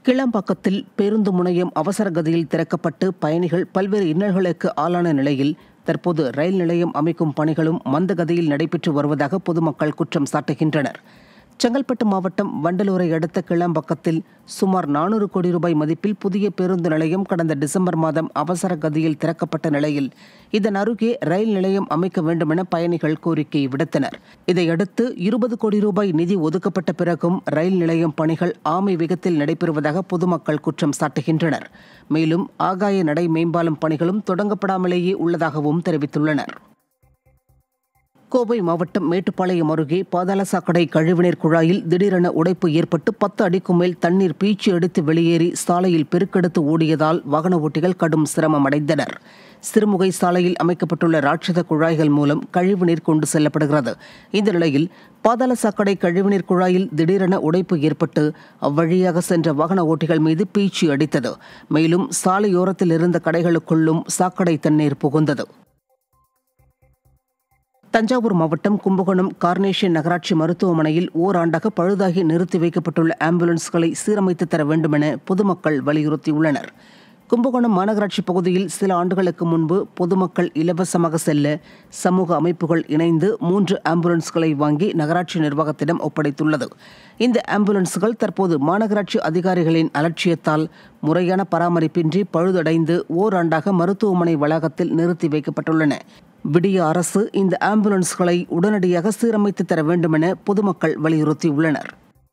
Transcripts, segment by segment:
கிளம்பாக்கத்தில் பேருந்து முனையம் அவசர கதியில் திறக்கப்பட்டு பயணிகள் பல்வேறு இன்னல்களுக்கு ஆளான நிலையில் தற்போது ரயில் நிலையம் அமைக்கும் பணிகளும் மந்தகதியில் நடைபெற்று வருவதாக பொதுமக்கள் குற்றம் சாட்டுகின்றனர் செங்கல்பட்டு மாவட்டம் வண்டலூரை அடுத்த கிளம்பாக்கத்தில் சுமார் நானூறு கோடி ரூபாய் மதிப்பில் புதிய பேருந்து நிலையம் கடந்த டிசம்பர் மாதம் அவசர கதியில் திறக்கப்பட்ட நிலையில் இதன் அருகே ரயில் நிலையம் அமைக்க வேண்டும் என பயணிகள் கோரிக்கை விடுத்தனர் இதையடுத்து இருபது கோடி ரூபாய் நிதி ஒதுக்கப்பட்ட பிறகும் ரயில் நிலையம் பணிகள் ஆமை வேகத்தில் நடைபெறுவதாக பொதுமக்கள் குற்றம் சாட்டுகின்றனர் மேலும் ஆகாய நடை மேம்பாலம் பணிகளும் தொடங்கப்படாமலேயே உள்ளதாகவும் தெரிவித்துள்ளனர் கோவை மாவட்டம் மேட்டுப்பாளையம் அருகே பாதாள சாக்கடை கழிவுநீர் குழாயில் திடீரென உடைப்பு ஏற்பட்டு பத்து அடிக்கும் மேல் தண்ணீர் பீச்சு அடித்து வெளியேறி சாலையில் பெருக்கெடுத்து ஓடியதால் வாகன ஓட்டிகள் கடும் சிரமம் அடைந்தனர் சிறுமுகை சாலையில் அமைக்கப்பட்டுள்ள ராட்சத குழாய்கள் மூலம் கழிவுநீர் கொண்டு செல்லப்படுகிறது இந்த நிலையில் பாதாள சாக்கடை கழிவுநீர் குழாயில் திடீரென உடைப்பு ஏற்பட்டு அவ்வழியாக சென்ற வாகன ஓட்டிகள் மீது பீச்சு அடித்தது மேலும் சாலையோரத்தில் இருந்த கடைகளுக்குள்ளும் சாக்கடை தண்ணீர் புகுந்தது தஞ்சாவூர் மாவட்டம் கும்பகோணம் கார்னேஷன் நகராட்சி மருத்துவமனையில் ஓராண்டாக பழுதாகி நிறுத்தி வைக்கப்பட்டுள்ள ஆம்புலன்ஸ்களை சீரமைத்து தர வேண்டும் என பொதுமக்கள் வலியுறுத்தியுள்ளனர் கும்பகோணம் மாநகராட்சி பகுதியில் சில ஆண்டுகளுக்கு முன்பு பொதுமக்கள் இலவசமாக செல்ல சமூக அமைப்புகள் இணைந்து மூன்று ஆம்புலன்ஸ்களை வாங்கி நகராட்சி நிர்வாகத்திடம் ஒப்படைத்துள்ளது இந்த ஆம்புலன்ஸ்கள் தற்போது மாநகராட்சி அதிகாரிகளின் அலட்சியத்தால் முறையான பராமரிப்பின்றி பழுதடைந்து ஓராண்டாக மருத்துவமனை வளாகத்தில் நிறுத்தி வைக்கப்பட்டுள்ளன விடிய அரசு இந்த ஆம்புலன்ஸ்களை உடனடியாக சீரமைத்து தர வேண்டும் என பொதுமக்கள் வலியுறுத்தியுள்ளனர்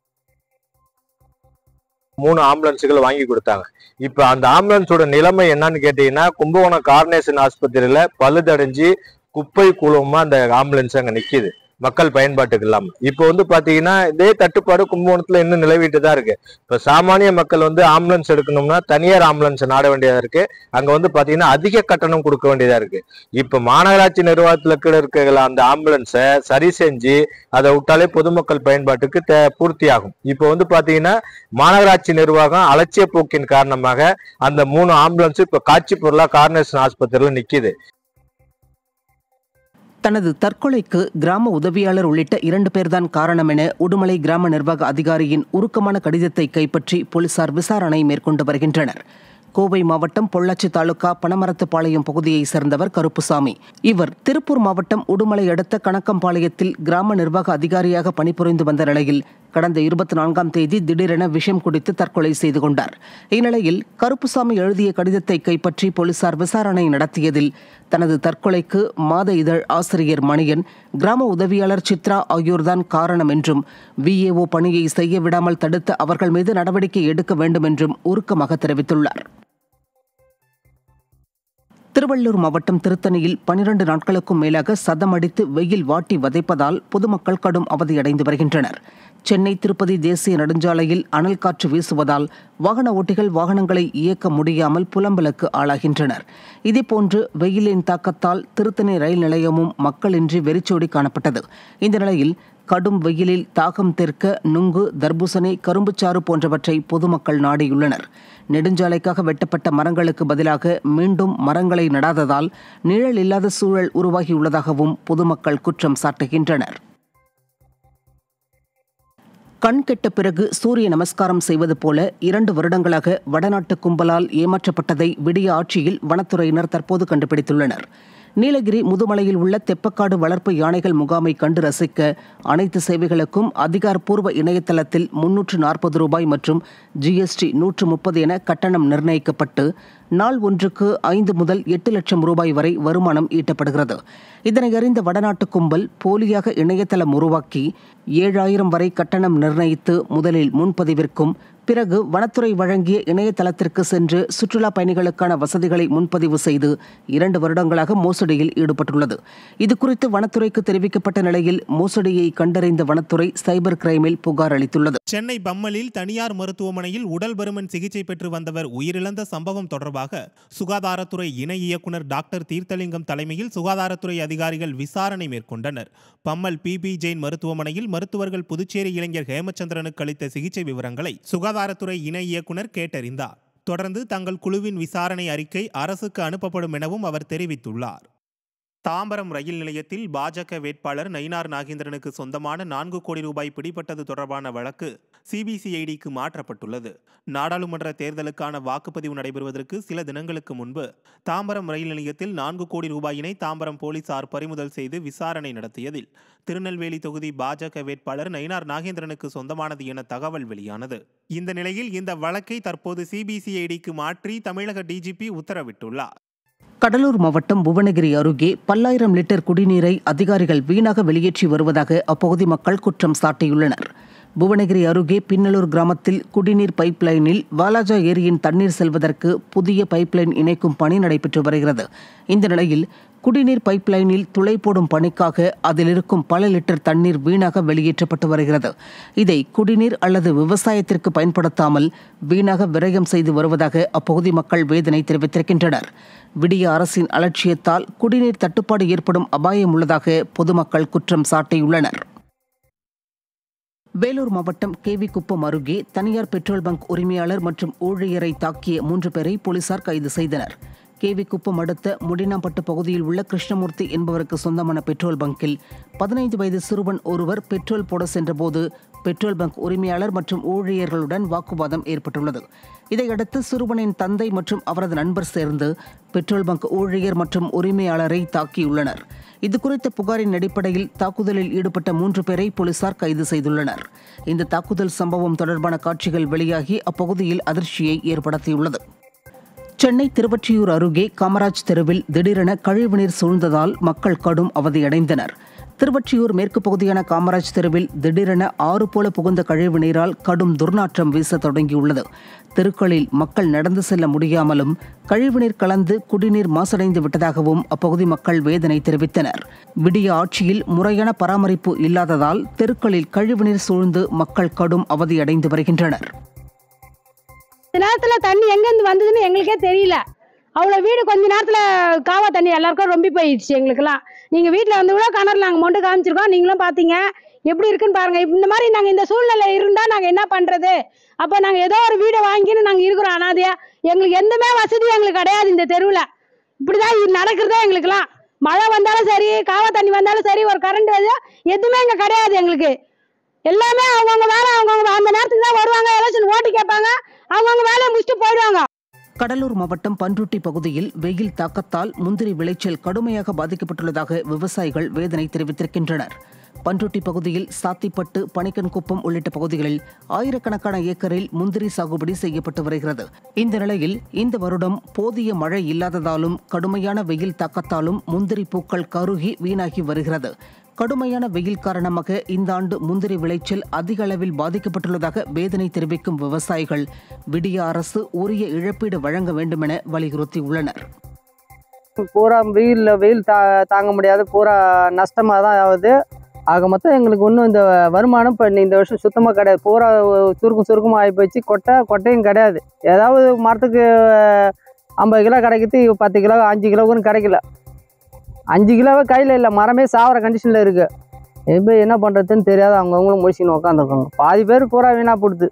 மூணு ஆம்புலன்ஸுகள் வாங்கி கொடுத்தாங்க இப்ப அந்த ஆம்புலன்ஸோட நிலைமை என்னன்னு கேட்டீங்கன்னா கும்பகோணம் கார்னேஷன் ஆஸ்பத்திரியில பழுதடைஞ்சு குப்பை குழுமா அந்த ஆம்புலன்ஸ் அங்க நிக்குது மக்கள் பயன்பாட்டுக்கு இல்லாம இப்போ வந்து பாத்தீங்கன்னா இதே தட்டுப்பாடு கும்பகோணத்துல இன்னும் நிலவிட்டு தான் இருக்கு இப்ப சாமானிய மக்கள் வந்து ஆம்புலன்ஸ் எடுக்கணும்னா தனியார் ஆம்புலன்ஸ் நாட வேண்டியதா இருக்கு அங்க வந்து பாத்தீங்கன்னா அதிக கட்டணம் கொடுக்க வேண்டியதா இருக்கு இப்ப மாநகராட்சி நிர்வாகத்துல கூட இருக்கிற அந்த ஆம்புலன்ஸை சரி செஞ்சு அதை விட்டாலே பொதுமக்கள் பயன்பாட்டுக்கு தே பூர்த்தி ஆகும் இப்போ வந்து பாத்தீங்கன்னா மாநகராட்சி நிர்வாகம் அலட்சிய போக்கின் காரணமாக அந்த மூணு ஆம்புலன்ஸ் இப்ப காட்சி பொருளா கார்னேஷன் ஆஸ்பத்திரியில நிக்குது தனது தற்கொலைக்கு கிராம உதவியாளர் உள்ளிட்ட இரண்டு பேர்தான் காரணம் என உடுமலை கிராம நிர்வாக அதிகாரியின் உருக்கமான கடிதத்தை கைப்பற்றி போலீசார் விசாரணை மேற்கொண்டு வருகின்றனர் கோவை மாவட்டம் பொள்ளாச்சி தாலுகா பனமரத்துப்பாளையம் பகுதியைச் சேர்ந்தவர் கருப்புசாமி இவர் திருப்பூர் மாவட்டம் உடுமலை அடுத்த கணக்கம்பாளையத்தில் கிராம நிர்வாக அதிகாரியாக பணிபுரிந்து வந்த நிலையில் கடந்த இருபத்தி நான்காம் தேதி திடீரென விஷம் குடித்து தற்கொலை செய்து கொண்டார் இந்நிலையில் கருப்புசாமி எழுதிய கடிதத்தை கைப்பற்றி போலீசார் விசாரணை நடத்தியதில் தனது தற்கொலைக்கு மாத இதழ் ஆசிரியர் மணியன் கிராம உதவியாளர் சித்ரா ஆகியோர்தான் காரணம் என்றும் விஏஓ பணியை செய்ய விடாமல் தடுத்த அவர்கள் மீது நடவடிக்கை எடுக்க வேண்டும் என்றும் உருக்கமாக தெரிவித்துள்ளார் திருவள்ளூர் மாவட்டம் திருத்தணியில் பனிரண்டு நாட்களுக்கும் மேலாக சதமடித்து வெயில் வாட்டி வதைப்பதால் பொதுமக்கள் கடும் அவதியடைந்து வருகின்றனர் சென்னை திருப்பதி தேசிய நெடுஞ்சாலையில் அனல் காற்று வீசுவதால் வாகன ஓட்டிகள் வாகனங்களை இயக்க முடியாமல் புலம்பலுக்கு ஆளாகின்றனர் இதேபோன்று வெயிலின் தாக்கத்தால் திருத்தணி ரயில் நிலையமும் மக்களின்றி வெறிச்சோடி காணப்பட்டது இந்த நிலையில் கடும் வெயிலில் தாகம் தெற்க நுங்கு தர்பூசணி கரும்புச்சாறு போன்றவற்றை பொதுமக்கள் நாடியுள்ளனர் நெடுஞ்சாலைக்காக வெட்டப்பட்ட மரங்களுக்கு பதிலாக மீண்டும் மரங்களை நடாததால் நிழல் இல்லாத சூழல் உருவாகியுள்ளதாகவும் பொதுமக்கள் குற்றம் சாட்டுகின்றனர் கண் கெட்ட பிறகு சூரிய நமஸ்காரம் செய்வது போல இரண்டு வருடங்களாக வடநாட்டு கும்பலால் ஏமாற்றப்பட்டதை விடிய ஆட்சியில் வனத்துறையினர் தற்போது கண்டுபிடித்துள்ளனர் நீலகிரி முதுமலையில் உள்ள தெப்பக்காடு வளர்ப்பு யானைகள் முகாமை கண்டு ரசிக்க அனைத்து சேவைகளுக்கும் அதிகாரப்பூர்வ இணையதளத்தில் முன்னூற்று நாற்பது ரூபாய் மற்றும் ஜிஎஸ்டி நூற்று முப்பது என கட்டணம் நிர்ணயிக்கப்பட்டு நாள் ஒன்றுக்கு ஐந்து முதல் எட்டு லட்சம் ரூபாய் வரை வருமானம் ஈட்டப்படுகிறது இதனை அறிந்த வடநாட்டு கும்பல் போலியாக இணையதளம் உருவாக்கி ஏழாயிரம் வரை கட்டணம் நிர்ணயித்து முதலில் முன்பதிவிற்கும் பிறகு வனத்துறை வழங்கிய இணையதளத்திற்கு சென்று சுற்றுலா பயணிகளுக்கான வசதிகளை முன்பதிவு செய்து இரண்டு வருடங்களாக மோசடியில் ஈடுபட்டுள்ளது இதுகுறித்து வனத்துறைக்கு தெரிவிக்கப்பட்ட நிலையில் மோசடியை கண்டறிந்த வனத்துறை சைபர் கிரைமில் புகார் அளித்துள்ளது சென்னை பம்மலில் தனியார் மருத்துவமனையில் உடல் பருமன் சிகிச்சை பெற்று வந்தவர் உயிரிழந்த சம்பவம் தொடர்பாக சுகாதாரத்துறை இணை இயக்குனர் டாக்டர் தீர்த்தலிங்கம் தலைமையில் சுகாதாரத்துறை அதிகாரிகள் விசாரணை மேற்கொண்டனர் பம்மல் பிபி ஜெயின் மருத்துவமனையில் மருத்துவர்கள் புதுச்சேரி இளைஞர் ஹேமச்சந்திரனுக்கு அளித்த சிகிச்சை விவரங்களை சுகாதாரத்துறை இணை இயக்குனர் கேட்டறிந்தார் தொடர்ந்து தங்கள் குழுவின் விசாரணை அறிக்கை அரசுக்கு அனுப்பப்படும் எனவும் அவர் தெரிவித்துள்ளார் தாம்பரம் ரயில் நிலையத்தில் பாஜக வேட்பாளர் நயினார் நாகேந்திரனுக்கு சொந்தமான நான்கு கோடி ரூபாய் பிடிபட்டது தொடர்பான வழக்கு சிபிசிஐடிக்கு மாற்றப்பட்டுள்ளது நாடாளுமன்ற தேர்தலுக்கான வாக்குப்பதிவு நடைபெறுவதற்கு சில தினங்களுக்கு முன்பு தாம்பரம் ரயில் நிலையத்தில் நான்கு கோடி ரூபாயினை தாம்பரம் போலீசார் பறிமுதல் செய்து விசாரணை நடத்தியதில் திருநெல்வேலி தொகுதி பாஜக வேட்பாளர் நயினார் நாகேந்திரனுக்கு சொந்தமானது என தகவல் வெளியானது இந்த நிலையில் இந்த வழக்கை தற்போது சிபிசிஐடிக்கு மாற்றி தமிழக டிஜிபி உத்தரவிட்டுள்ளார் கடலூர் மாவட்டம் புவனகிரி அருகே பல்லாயிரம் லிட்டர் குடிநீரை அதிகாரிகள் வீணாக வெளியேற்றி வருவதாக அப்பகுதி மக்கள் குற்றம் சாட்டியுள்ளனர் புவனகிரி அருகே பின்னலூர் கிராமத்தில் குடிநீர் பைப் லைனில் வாலாஜா ஏரியின் தண்ணீர் செல்வதற்கு புதிய பைப் லைன் இணைக்கும் பணி நடைபெற்று வருகிறது இந்த நிலையில் குடிநீர் பைப் லைனில் துளை போடும் பணிக்காக அதில் இருக்கும் பல லிட்டர் தண்ணீர் வீணாக வெளியேற்றப்பட்டு வருகிறது இதை குடிநீர் அல்லது விவசாயத்திற்கு பயன்படுத்தாமல் வீணாக விரயம் செய்து வருவதாக அப்பகுதி மக்கள் வேதனை தெரிவித்திருக்கின்றனர் விடிய அரசின் அலட்சியத்தால் குடிநீர் தட்டுப்பாடு ஏற்படும் அபாயம் உள்ளதாக பொதுமக்கள் குற்றம் சாட்டியுள்ளனர் வேலூர் மாவட்டம் கேவி குப்பம் அருகே தனியார் பெட்ரோல் பங்க் உரிமையாளர் மற்றும் ஊழியரை தாக்கிய மூன்று பேரை போலீசார் கைது செய்தனர் கேவி குப்பம் அடுத்த முடினாம்பட்டு பகுதியில் உள்ள கிருஷ்ணமூர்த்தி என்பவருக்கு சொந்தமான பெட்ரோல் பங்கில் பதினைந்து வயது சிறுவன் ஒருவர் பெட்ரோல் போட சென்றபோது பெட்ரோல் பங்க் உரிமையாளர் மற்றும் ஊழியர்களுடன் வாக்குவாதம் ஏற்பட்டுள்ளது இதையடுத்து சிறுவனின் தந்தை மற்றும் அவரது நண்பர் சேர்ந்து பெட்ரோல் பங்க் ஊழியர் மற்றும் உரிமையாளரை தாக்கியுள்ளனர் இதுகுறித்த புகாரின் அடிப்படையில் தாக்குதலில் ஈடுபட்ட மூன்று பேரை போலீசார் கைது செய்துள்ளனர் இந்த தாக்குதல் சம்பவம் தொடர்பான காட்சிகள் வெளியாகி அப்பகுதியில் அதிர்ச்சியை ஏற்படுத்தியுள்ளது சென்னை திருவொற்றியூர் அருகே காமராஜ் தெருவில் திடீரென கழிவுநீர் சூழ்ந்ததால் மக்கள் கடும் அவதியடைந்தனர் திருவொற்றியூர் மேற்கு பகுதியான காமராஜ் தெருவில் திடீரென ஆறு போல புகுந்த கழிவு நீரால் கடும் துர்நாற்றம் வீச தொடங்கியுள்ளது தெருக்களில் மக்கள் நடந்து செல்ல முடியாமலும் கழிவுநீர் கலந்து குடிநீர் மாசடைந்து விட்டதாகவும் அப்பகுதி மக்கள் வேதனை தெரிவித்தனர் விடிய ஆட்சியில் முறையான பராமரிப்பு இல்லாததால் தெருக்களில் கழிவுநீர் சூழ்ந்து மக்கள் கடும் அவதியடைந்து வருகின்றனர் இந்த நேரத்தில் தண்ணி எங்கேருந்து வந்ததுன்னு எங்களுக்கே தெரியல அவ்வளோ வீடு கொஞ்ச நேரத்தில் காவா தண்ணி எல்லாருக்கும் ரொம்ப போயிடுச்சு எங்களுக்கெல்லாம் நீங்கள் வீட்டில் வந்து கூட கிணறுல நாங்கள் மொண்டு காமிச்சிருக்கோம் நீங்களும் பார்த்தீங்க எப்படி இருக்குன்னு பாருங்க இப்ப இந்த மாதிரி நாங்கள் இந்த சூழ்நிலை இருந்தால் நாங்கள் என்ன பண்ணுறது அப்போ நாங்கள் ஏதோ ஒரு வீடை வாங்கின்னு நாங்கள் இருக்கிறோம் அனாதையா எங்களுக்கு எந்தமே வசதி எங்களுக்கு கிடையாது இந்த தெருவில் இப்படி தான் இது நடக்கிறதே எங்களுக்கெல்லாம் மழை வந்தாலும் சரி காவா தண்ணி வந்தாலும் சரி ஒரு கரண்ட் எதுவுமே இங்கே கிடையாது எங்களுக்கு எல்லாமே அவங்கவுங்க வேலை அவங்கவுங்க அந்த நேரத்துக்கு தான் வருவாங்க எலெக்ஷன் ஓட்டு கேட்பாங்க அவங்கவுங்க வேலையை முடிச்சுட்டு போயிடுவாங்க கடலூர் மாவட்டம் பன்ருட்டி பகுதியில் வெயில் தாக்கத்தால் முந்திரி விளைச்சல் கடுமையாக பாதிக்கப்பட்டுள்ளதாக விவசாயிகள் வேதனை தெரிவித்திருக்கின்றனர் பன்ருட்டி பகுதியில் சாத்திப்பட்டு பனிக்கன்குப்பம் உள்ளிட்ட பகுதிகளில் ஆயிரக்கணக்கான ஏக்கரில் முந்திரி சாகுபடி செய்யப்பட்டு வருகிறது இந்த நிலையில் இந்த வருடம் போதிய மழை இல்லாததாலும் கடுமையான வெயில் தாக்கத்தாலும் முந்திரி பூக்கள் கருகி வீணாகி வருகிறது கடுமையான வெயில் காரணமாக இந்த ஆண்டு முந்திரி விளைச்சல் அதிக அளவில் பாதிக்கப்பட்டுள்ளதாக வேதனை தெரிவிக்கும் விவசாயிகள் விடிய அரசு உரிய இழப்பீடு வழங்க வேண்டுமென வலியுறுத்தியுள்ளனர் பூரா வெயிலில் வெயில் தா தாங்க முடியாத பூரா நஷ்டமாக தான் ஆகுது ஆக மொத்தம் எங்களுக்கு ஒன்றும் இந்த வருமானம் இப்போ இந்த வருஷம் சுத்தமாக கிடையாது பூரா சுருக்கம் சுருக்கமாக ஆகி போச்சு கொட்டை கொட்டையும் கிடையாது ஏதாவது மரத்துக்கு ஐம்பது கிலோ கிடைக்குது பத்து கிலோ அஞ்சு கிலோவுன்னு கிடைக்கல அஞ்சு கிலோவே கையில் இல்லை மரமே சாவர கண்டிஷனில் இருக்குது இப்போ என்ன பண்ணுறதுன்னு தெரியாது அவங்கவுங்களும் முடிச்சுன்னு உட்காந்துருக்காங்க பாதி பேர் பூரா வீணாக போடுது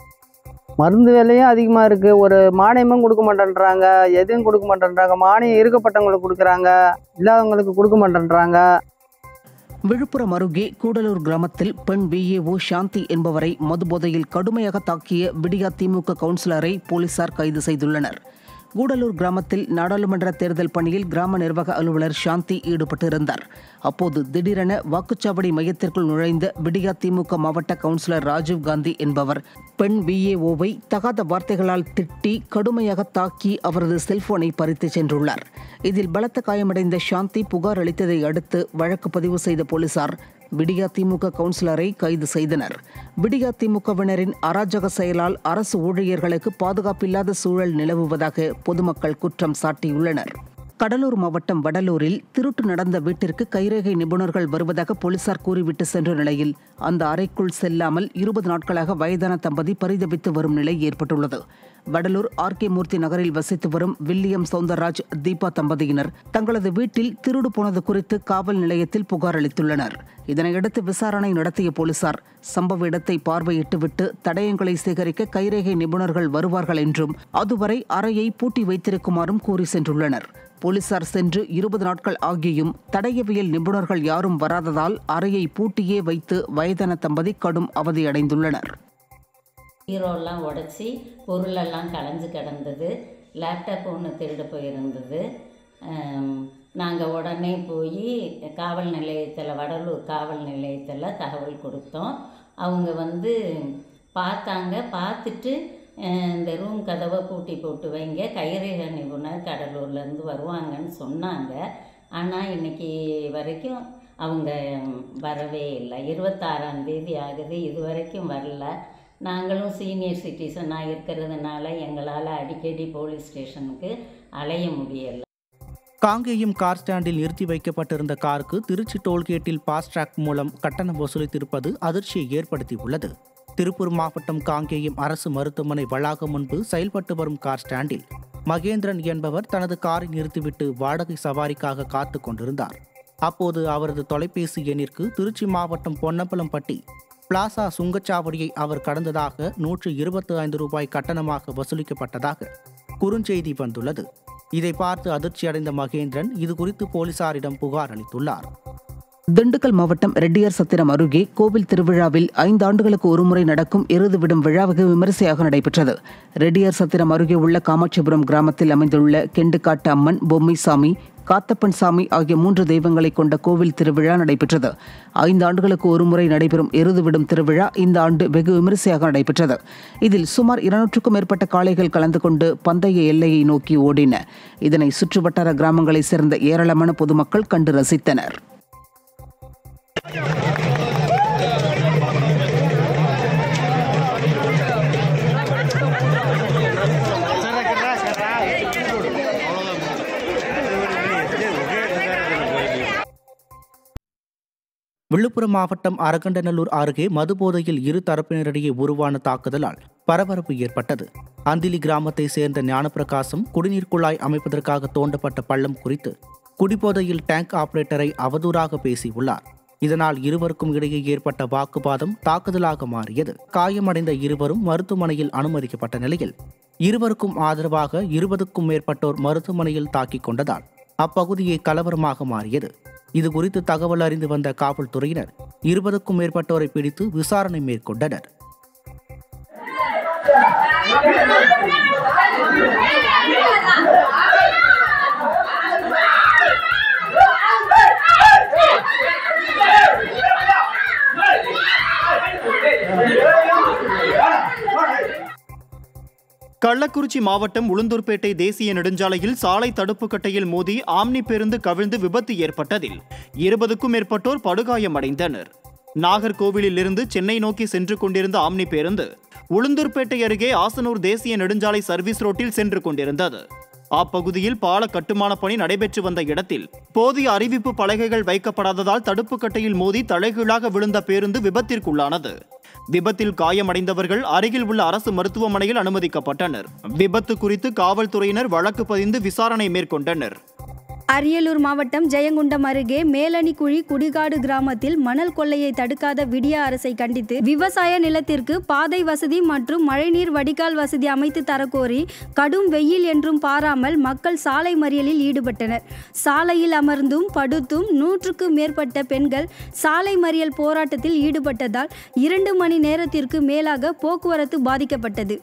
மருந்து விலையும் அதிகமாக இருக்குது ஒரு மானியமும் கொடுக்க மாட்டேன்றாங்க எதுவும் கொடுக்க மாட்டேன்றாங்க மானியம் இருக்கப்பட்டவங்களுக்கு கொடுக்குறாங்க இல்லாதவங்களுக்கு கொடுக்க மாட்டேன்றாங்க விழுப்புரம் அருகே கூடலூர் கிராமத்தில் பெண் விஏஓ சாந்தி என்பவரை மதுபோதையில் கடுமையாக தாக்கிய விடியா திமுக கவுன்சிலரை போலீசார் கைது செய்துள்ளனர் கூடலூர் கிராமத்தில் நாடாளுமன்ற தேர்தல் பணியில் கிராம நிர்வாக அலுவலர் சாந்தி ஈடுபட்டிருந்தார் அப்போது திடீரென வாக்குச்சாவடி மையத்திற்குள் நுழைந்த விடியா திமுக மாவட்ட கவுன்சிலர் ராஜீவ் காந்தி என்பவர் பெண் விஏஓவை தகாத வார்த்தைகளால் திட்டி கடுமையாக தாக்கி அவரது செல்போனை பறித்து சென்றுள்ளார் இதில் பலத்த காயமடைந்த சாந்தி புகார் அளித்ததை அடுத்து வழக்கு பதிவு செய்த போலீசார் விடியா திமுக கவுன்சிலரை கைது செய்தனர் விடியா திமுகவினரின் அராஜக செயலால் அரசு ஊழியர்களுக்கு பாதுகாப்பில்லாத சூழல் நிலவுவதாக பொதுமக்கள் குற்றம் சாட்டியுள்ளனர் கடலூர் மாவட்டம் வடலூரில் திருட்டு நடந்த வீட்டிற்கு கைரேகை நிபுணர்கள் வருவதாக போலீசார் கூறிவிட்டு சென்ற நிலையில் அந்த அறைக்குள் செல்லாமல் இருபது நாட்களாக வயதான தம்பதி பரிதவித்து வரும் நிலை ஏற்பட்டுள்ளது வடலூர் ஆர்கே மூர்த்தி நகரில் வசித்து வரும் வில்லியம் சவுந்தரராஜ் தீபா தம்பதியினர் தங்களது வீட்டில் திருடு போனது குறித்து காவல் நிலையத்தில் புகார் அளித்துள்ளனர் இதனையடுத்து விசாரணை நடத்திய போலீசார் சம்பவ இடத்தை பார்வையிட்டுவிட்டு தடயங்களை சேகரிக்க கைரேகை நிபுணர்கள் வருவார்கள் என்றும் அதுவரை அறையை பூட்டி வைத்திருக்குமாறும் கூறி சென்றுள்ளனர் போலீசார் சென்று இருபது நாட்கள் ஆகியும் தடயவியல் நிபுணர்கள் யாரும் வராததால் அறையை பூட்டியே வைத்து வயதான தம்பதி கடும் அவதியடைந்துள்ளனர் ஹீரோலாம் உடச்சி பொருளெல்லாம் கலைஞ்சு கிடந்தது லேப்டாப் ஒன்று திருடு போயிருந்தது நாங்கள் உடனே போய் காவல் நிலையத்தில் வடலூர் காவல் நிலையத்தில் தகவல் கொடுத்தோம் அவங்க வந்து பார்த்தாங்க பார்த்துட்டு அஹ், இந்த ரூம் கதவை பூட்டி போட்டு வைங்க கைரேக நிபுணர் கடலூர்லேருந்து வருவாங்கன்னு சொன்னாங்க ஆனால் இன்னைக்கு வரைக்கும் அவங்க வரவே இல்லை இருபத்தாறாம் தேதி ஆகுது இது வரைக்கும் வரல நாங்களும் சீனியர் சிட்டிசனாக இருக்கிறதுனால எங்களால் அடிக்கடி போலீஸ் ஸ்டேஷனுக்கு அலைய முடியலை காங்கேயம் கார் ஸ்டாண்டில் நிறுத்தி வைக்கப்பட்டிருந்த காருக்கு திருச்சி டோல்கேட்டில் பாஸ்ட்ராக் மூலம் கட்டணம் வசூலித்திருப்பது அதிர்ச்சியை ஏற்படுத்தியுள்ளது திருப்பூர் மாவட்டம் காங்கேயம் அரசு மருத்துவமனை வளாகம் முன்பு செயல்பட்டு வரும் கார் ஸ்டாண்டில் மகேந்திரன் என்பவர் தனது காரை நிறுத்திவிட்டு வாடகை சவாரிக்காக காத்து கொண்டிருந்தார் அப்போது அவரது தொலைபேசி எண்ணிற்கு திருச்சி மாவட்டம் பொன்னம்பலம்பட்டி பிளாசா சுங்கச்சாவடியை அவர் கடந்ததாக நூற்று இருபத்தி ஐந்து ரூபாய் கட்டணமாக வசூலிக்கப்பட்டதாக குறுஞ்செய்தி வந்துள்ளது இதை பார்த்து அதிர்ச்சியடைந்த மகேந்திரன் இது குறித்து போலீசாரிடம் புகார் அளித்துள்ளார் திண்டுக்கல் மாவட்டம் ரெட்டியார் சத்திரம் அருகே கோவில் திருவிழாவில் ஐந்து ஆண்டுகளுக்கு ஒருமுறை நடக்கும் எருது விடும் விழா வெகு விமரிசையாக நடைபெற்றது ரெட்டியார் சத்திரம் அருகே உள்ள காமாட்சிபுரம் கிராமத்தில் அமைந்துள்ள கெண்டுக்காட்டு அம்மன் பொம்மைசாமி காத்தப்பன் சாமி ஆகிய மூன்று தெய்வங்களை கொண்ட கோவில் திருவிழா நடைபெற்றது ஐந்து ஆண்டுகளுக்கு ஒருமுறை நடைபெறும் எருது விடும் திருவிழா இந்த ஆண்டு வெகு விமரிசையாக நடைபெற்றது இதில் சுமார் இருநூற்றுக்கும் மேற்பட்ட காளைகள் கலந்து கொண்டு பந்தய எல்லையை நோக்கி ஓடின இதனை சுற்றுவட்டார கிராமங்களைச் சேர்ந்த ஏராளமான பொதுமக்கள் கண்டு ரசித்தனர் விழுப்புரம் மாவட்டம் அரகண்டநல்லூர் அருகே மதுபோதையில் இரு தரப்பினரிடையே உருவான தாக்குதலால் பரபரப்பு ஏற்பட்டது அந்திலி கிராமத்தை சேர்ந்த ஞானப்பிரகாசம் குடிநீர் குழாய் அமைப்பதற்காக தோண்டப்பட்ட பள்ளம் குறித்து குடிபோதையில் டேங்க் ஆபரேட்டரை அவதூறாக பேசியுள்ளார் இதனால் இருவருக்கும் இடையே ஏற்பட்ட வாக்குவாதம் தாக்குதலாக மாறியது காயமடைந்த இருவரும் மருத்துவமனையில் அனுமதிக்கப்பட்ட நிலையில் இருவருக்கும் ஆதரவாக இருபதுக்கும் மேற்பட்டோர் மருத்துவமனையில் தாக்கிக் கொண்டதால் அப்பகுதியே கலவரமாக மாறியது இது குறித்து தகவல் அறிந்து வந்த காவல்துறையினர் இருபதுக்கும் மேற்பட்டோரை பிடித்து விசாரணை மேற்கொண்டனர் கள்ளக்குறிச்சி மாவட்டம் உளுந்தூர்பேட்டை தேசிய நெடுஞ்சாலையில் சாலை தடுப்பு கட்டையில் மோதி ஆம்னி பேருந்து கவிழ்ந்து விபத்து ஏற்பட்டதில் இருபதுக்கும் மேற்பட்டோர் படுகாயமடைந்தனர் நாகர்கோவிலிலிருந்து சென்னை நோக்கி சென்று கொண்டிருந்த ஆம்னி பேருந்து உளுந்தூர்பேட்டை அருகே ஆசனூர் தேசிய நெடுஞ்சாலை சர்வீஸ் ரோட்டில் சென்று கொண்டிருந்தது அப்பகுதியில் பால கட்டுமான பணி நடைபெற்று வந்த இடத்தில் போதிய அறிவிப்பு பலகைகள் வைக்கப்படாததால் தடுப்பு கட்டையில் மோதி தலைகீழாக விழுந்த பேருந்து விபத்திற்குள்ளானது விபத்தில் காயமடைந்தவர்கள் அருகில் உள்ள அரசு மருத்துவமனையில் அனுமதிக்கப்பட்டனர் விபத்து குறித்து காவல்துறையினர் வழக்கு பதிந்து விசாரணை மேற்கொண்டனர் அரியலூர் மாவட்டம் ஜெயங்குண்டம் அருகே மேலணிக்குழி குடிகாடு கிராமத்தில் மணல் கொள்ளையை தடுக்காத விடிய அரசை கண்டித்து விவசாய நிலத்திற்கு பாதை வசதி மற்றும் மழைநீர் வடிகால் வசதி அமைத்து தரக்கோரி கடும் வெயில் என்றும் பாராமல் மக்கள் சாலை மறியலில் ஈடுபட்டனர் சாலையில் அமர்ந்தும் படுத்தும் நூற்றுக்கும் மேற்பட்ட பெண்கள் சாலை மறியல் போராட்டத்தில் ஈடுபட்டதால் இரண்டு மணி நேரத்திற்கு மேலாக போக்குவரத்து பாதிக்கப்பட்டது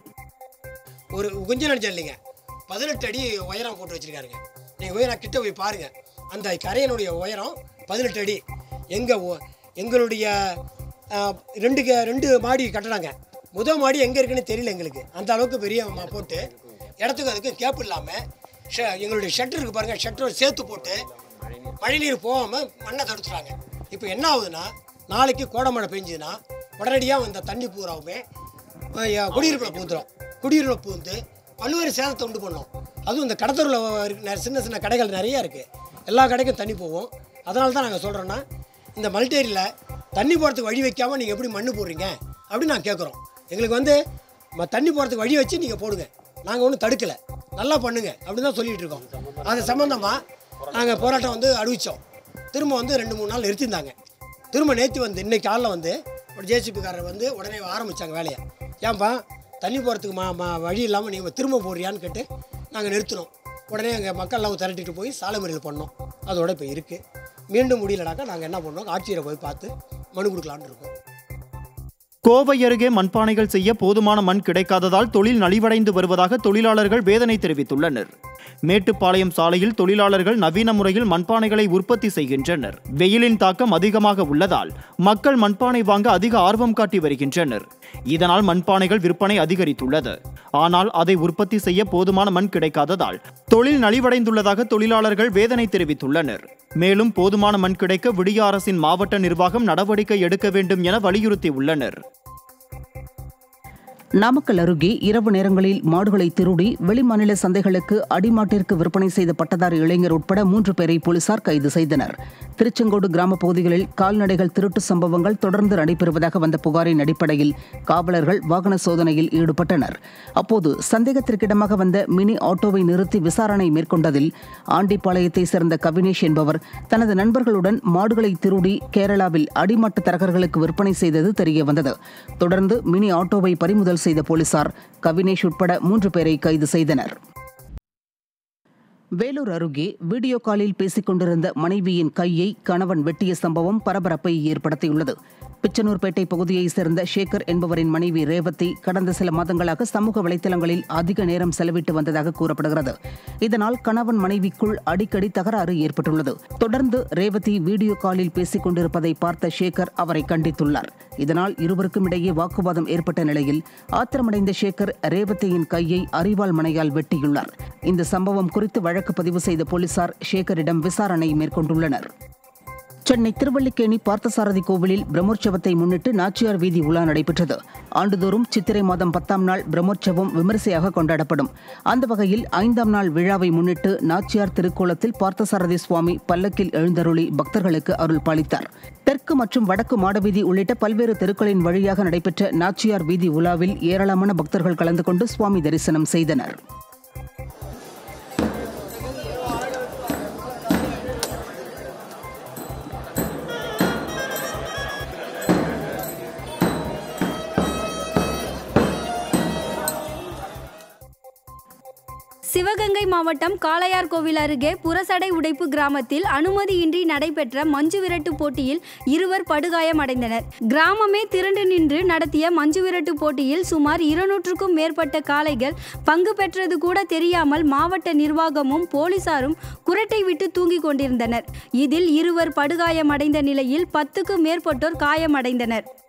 ஒரு கொஞ்சம் நினச்சா இல்லைங்க பதினெட்டு அடி உயரம் போட்டு வச்சிருக்காருங்க நீங்கள் போய் நான் கிட்ட போய் பாருங்கள் அந்த கரையனுடைய உயரம் பதினெட்டு அடி எங்கள் எங்களுடைய ஆ, ரெண்டு க- ரெண்டு மாடி கட்டணங்க முதல் மாடி எங்கே இருக்குன்னு தெரியல எங்களுக்கு அந்த அளவுக்கு பெரிய ம- போட்டு இடத்துக்கு அதுக்கு கேப் இல்லாமல் ஷ எங்களுடைய ஷட்டர் இருக்கு பாருங்கள் ஷட்டர் சேர்த்து போட்டு மழைநீர் போகாமல் மண்ணை தடுத்துட்டாங்க இப்போ என்ன ஆகுதுன்னா நாளைக்கு கோடை மழை பெஞ்சுதுன்னா உடனடியாக அந்த தண்ணி பூராவுமே அஹ், குடியிருப்பில் பூந்துடும் குடியிருப்பில் பூந்து பல்வேறு சேதத்தை உண்டு பண்ணும் அதுவும் இந்த கடத்தூரில் சின்ன சின்ன கடைகள் நிறைய இருக்குது எல்லா கடைக்கும் தண்ணி போகும் அதனால தான் நாங்கள் சொல்கிறோன்னா இந்த மல்டேரியில் தண்ணி போகிறதுக்கு வழி வைக்காமல் நீங்கள் எப்படி மண்ணு போடுறீங்க அப்படின்னு நான் கேட்குறோம் எங்களுக்கு வந்து ம- தண்ணி போகிறதுக்கு வழி வச்சு நீங்கள் போடுங்க நாங்கள் ஒன்றும் தடுக்கலை நல்லா பண்ணுங்க அப்படின்னு தான் சொல்லிட்டு இருக்கோம் அது சம்மந்தமாக நாங்கள் போராட்டம் வந்து அறிவித்தோம் திரும்ப வந்து ரெண்டு மூணு நாள் நிறுத்தியிருந்தாங்க திரும்ப நேற்று வந்து இன்னைக்கு காலைல வந்து ஒரு ஜேசிபிக்காரர் வந்து உடனே ஆரம்பித்தாங்க வேலையை ஏன்பா தண்ணி போகிறதுக்கு மா மா வழி இல்லாமல் நீங்கள் திரும்ப போடுறியான்னு கேட்டு நாங்கள் நிறுத்தினோம் உடனே எங்கள் மக்கள்லாம் திரட்டிட்டு போய் சாலை மறியல் பண்ணோம் அதோட இப்போ இருக்குது மீண்டும் முடியலனாக்கா நாங்கள் என்ன பண்ணோம் ஆட்சியரை போய் பார்த்து மனு கொடுக்கலான்னு இருக்கோம் கோவை அருகே மண்பானைகள் செய்ய போதுமான மண் கிடைக்காததால் தொழில் நலிவடைந்து வருவதாக தொழிலாளர்கள் வேதனை தெரிவித்துள்ளனர் மேட்டுப்பாளையம் சாலையில் தொழிலாளர்கள் நவீன முறையில் மண்பானைகளை உற்பத்தி செய்கின்றனர் வெயிலின் தாக்கம் அதிகமாக உள்ளதால் மக்கள் மண்பானை வாங்க அதிக ஆர்வம் காட்டி வருகின்றனர் இதனால் மண்பானைகள் விற்பனை அதிகரித்துள்ளது ஆனால் அதை உற்பத்தி செய்ய போதுமான மண் கிடைக்காததால் தொழில் நலிவடைந்துள்ளதாக தொழிலாளர்கள் வேதனை தெரிவித்துள்ளனர் மேலும் போதுமான மண் கிடைக்க விடிய அரசின் மாவட்ட நிர்வாகம் நடவடிக்கை எடுக்க வேண்டும் என வலியுறுத்தியுள்ளனர் நாமக்கல் அருகே இரவு நேரங்களில் மாடுகளை திருடி வெளிமாநில சந்தைகளுக்கு அடிமாட்டிற்கு விற்பனை செய்த பட்டதாரி இளைஞர் உட்பட மூன்று பேரை போலீசார் கைது செய்தனர் திருச்செங்கோடு கிராம பகுதிகளில் கால்நடைகள் திருட்டு சம்பவங்கள் தொடர்ந்து நடைபெறுவதாக வந்த புகாரின் அடிப்படையில் காவலர்கள் வாகன சோதனையில் ஈடுபட்டனர் அப்போது சந்தேகத்திற்கிடமாக வந்த மினி ஆட்டோவை நிறுத்தி விசாரணை மேற்கொண்டதில் ஆண்டிப்பாளையத்தை சேர்ந்த கவினேஷ் என்பவர் தனது நண்பர்களுடன் மாடுகளை திருடி கேரளாவில் அடிமாட்டு தரகர்களுக்கு விற்பனை செய்தது தெரியவந்தது தொடர்ந்து மினி ஆட்டோவை பறிமுதல் செய்த போலீசார் கவினேஷ் உட்பட மூன்று பேரை கைது செய்தனர் வேலூர் அருகே வீடியோ காலில் பேசிக் கொண்டிருந்த மனைவியின் கையை கணவன் வெட்டிய சம்பவம் பரபரப்பை ஏற்படுத்தியுள்ளது பிச்சனூர்பேட்டை பகுதியைச் சேர்ந்த ஷேகர் என்பவரின் மனைவி ரேவதி கடந்த சில மாதங்களாக சமூக வலைதளங்களில் அதிக நேரம் செலவிட்டு வந்ததாக கூறப்படுகிறது இதனால் கணவன் மனைவிக்குள் அடிக்கடி தகராறு ஏற்பட்டுள்ளது தொடர்ந்து ரேவதி வீடியோ காலில் பேசிக் கொண்டிருப்பதை பார்த்த ஷேகர் அவரை கண்டித்துள்ளார் இதனால் இருவருக்கும் இடையே வாக்குவாதம் ஏற்பட்ட நிலையில் ஆத்திரமடைந்த ஷேகர் ரேவதியின் கையை அரிவாள் மனையால் வெட்டியுள்ளார் இந்த சம்பவம் குறித்து வழக்கு பதிவு செய்த போலீசார் ஷேகரிடம் விசாரணை மேற்கொண்டுள்ளனர் சென்னை திருவல்லிக்கேணி பார்த்தசாரதி கோவிலில் பிரம்மோற்சவத்தை முன்னிட்டு நாச்சியார் வீதி உலா நடைபெற்றது ஆண்டுதோறும் சித்திரை மாதம் பத்தாம் நாள் பிரம்மோற்சவம் விமரிசையாக கொண்டாடப்படும் அந்த வகையில் ஐந்தாம் நாள் விழாவை முன்னிட்டு நாச்சியார் திருக்கோலத்தில் பார்த்தசாரதி சுவாமி பல்லக்கில் எழுந்தருளி பக்தர்களுக்கு அருள் பாலித்தார் தெற்கு மற்றும் வடக்கு மாடவீதி உள்ளிட்ட பல்வேறு தெருக்களின் வழியாக நடைபெற்ற நாச்சியார் வீதி உலாவில் ஏராளமான பக்தர்கள் கலந்து கொண்டு சுவாமி தரிசனம் செய்தனர் சிவகங்கை மாவட்டம் காளையார் கோவில் அருகே புறசடை உடைப்பு கிராமத்தில் அனுமதியின்றி நடைபெற்ற மஞ்சு விரட்டு போட்டியில் இருவர் படுகாயமடைந்தனர் கிராமமே திரண்டு நின்று நடத்திய மஞ்சு விரட்டு போட்டியில் சுமார் இருநூற்றுக்கும் மேற்பட்ட காளைகள் பங்கு பெற்றது கூட தெரியாமல் மாவட்ட நிர்வாகமும் போலீசாரும் குரட்டை விட்டு தூங்கிக் கொண்டிருந்தனர் இதில் இருவர் படுகாயமடைந்த நிலையில் பத்துக்கும் மேற்பட்டோர் காயமடைந்தனர்